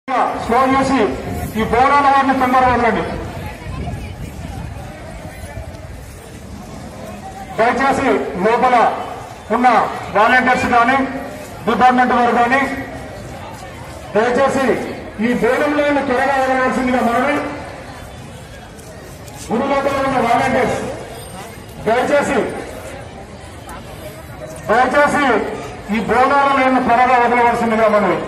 slow చేసి ఈ బోనాల వారిని తొందరగా వెళ్ళండి దయచేసి లోపల ఉన్న వాలంటీర్స్ కానీ డిపార్ట్మెంట్ వారు కానీ దయచేసి ఈ బోనంలో త్వరగా వెళ్ళవలసిందిగా మనమే గుడి లోపల ఉన్న వాలంటీర్స్ దయచేసి దయచేసి ఈ బోనాలను త్వరగా వదలవలసిందిగా మనవి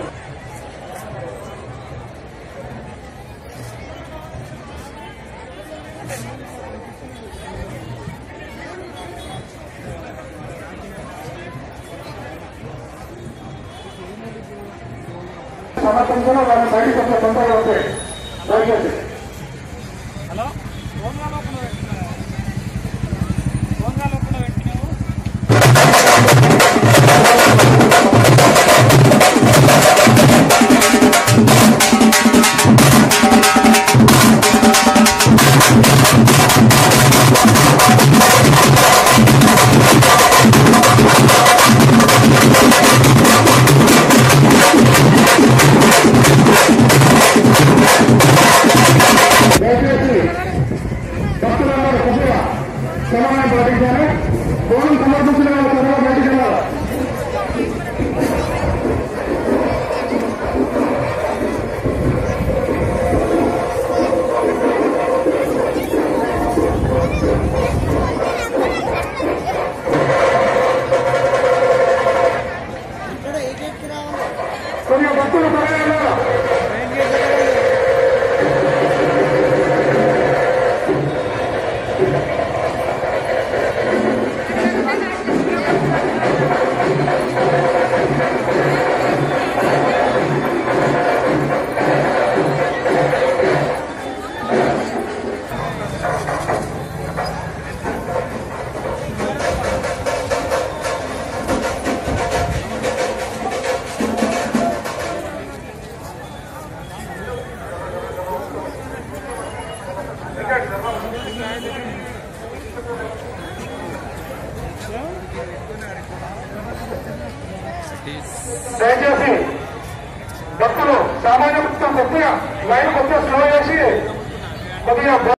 సమర్థంగా వాళ్ళని బయటకు వచ్చే తొందరగా వస్తాయి దయచేసి హలో ఫోన్గా లోపల పెట్టినావు ఫోన్గా లోపల పెట్టినావు దయచేసి భక్తులందరూ కొద్దిగా సమన్వయం పాటించాలి కోణం సమర్పించిన వాళ్ళు త్వరగా బయటికి వెళ్ళాలి కొద్దిగా భక్తులు త్వరగా వెళ్ళాలి దయచేసి భక్తులు సామాన్య భక్తులు కొద్దిగా లైన్ కొద్దిగా స్లో చేసి కొద్దిగా